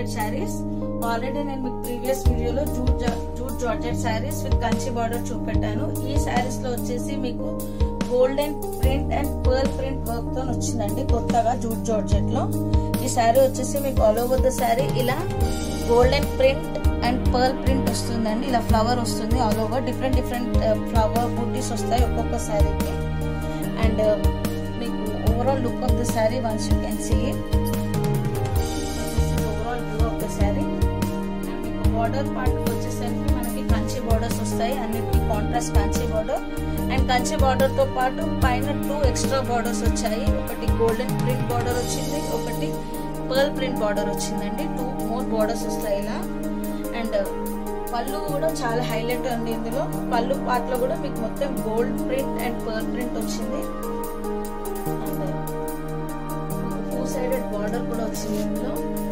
georgette saris already నేను మీకు previous వీడియోలో జూట్ జా- jute georgette saris with Kanchi border చూపెట్టాను ఈ శారీస్ లో వచ్చేసి మీకు golden print and pearl print work తో వచ్చిందండి కొత్తగా జూట్ జార్జెట్ లో ఈ శారీ వచ్చేసి మీకు ఆల్ ఓవర్ ద శారీ ఇలా golden print and pearl print వస్తుందండి ఇలా ఫ్లవర్ వస్తుంది all over different different flower బూటీస్ వస్తాయి ఒక్కొక్క శారీకి అండ్ మీకు overall look of the sari once you can see overall view of the sari మీకు బార్డర్ పార్ట్ వచ్చేసరికి మనకి కంచి బార్డర్స్ వస్తాయి అన్నిటికీ contrast Kanchi border and Kanchi border తో పాటు పైన టూ ఎక్స్ట్రా బార్డర్స్ వచ్చాయి ఒకటి గోల్డెన్ ప్రింట్ బార్డర్ వచ్చింది ఒకటి పర్ల్ ప్రింట్ బార్డర్ వచ్చిందండి టూ మోర్ బార్డర్స్ వస్తాయి ఇలా అండ్ పళ్ళు కూడా చాలా హైలైట్ ఉంది ఇందులో పళ్ళు పార్ట్ లో కూడా మీకు మొత్తం gold print and pearl print వచ్చింది అండ్ టూ సైడెడ్ బార్డర్ కూడా వచ్చింది ఇందులో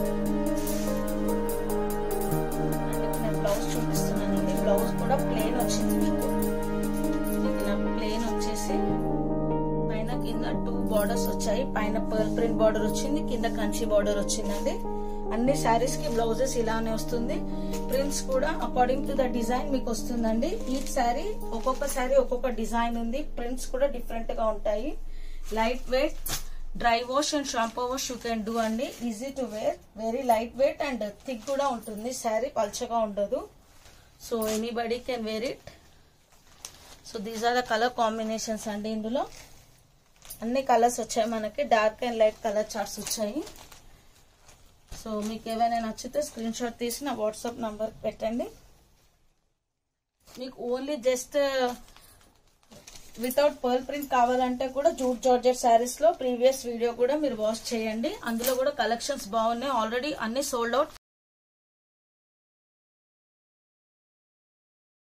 అండ్ ఇప్పుడు నేను బ్లౌజ్ చూపిస్తున్నానండి బ్లౌజ్ కూడా ప్లేన్ వచ్చింది మీకు మీకు ఇలా ప్లేన్ వచ్చేసి పైన కింద టూ బార్డర్స్ వచ్చాయి పైన పర్ల్ ప్రింట్ బార్డర్ వచ్చింది కింద కంచి బార్డర్ వచ్చిందండి అన్ని శారీస్ కి బ్లౌజెస్ ఇలానే వస్తుంది ప్రింట్స్ కూడా అకార్డింగ్ టు ద డిజైన్ మీకు వస్తుందండి ఈ శారీ ఒక్కొక్క శారీ ఒక్కొక్క డిజైన్ ఉంది ప్రింట్స్ కూడా డిఫరెంట్ గా ఉంటాయి light weight dry wash and shampoo wash you can do అండి easy to wear very light weight and thick కూడా ఉంటుంది శారీ పల్చగా ఉండదు so anybody can wear it so these are the colour combinations అండి ఇందులో అన్ని కలర్స్ వచ్చాయి మనకి dark and light colour charts వచ్చాయి సో మీకు ఏవైనా నచ్చితే స్క్రీన్ షాట్ తీసి నా వాట్సాప్ నంబర్ పెట్టండి మీకు only just without pearl print కావాలంటే కూడా జూట్ జార్జెట్ శారీస్ లో ప్రీవియస్ వీడియో కూడా మీరు వాచ్ చేయండి అందులో కూడా కలెక్షన్స్ బాగున్నాయి ఆల్రెడీ అన్ని సోల్డ్ అవుట్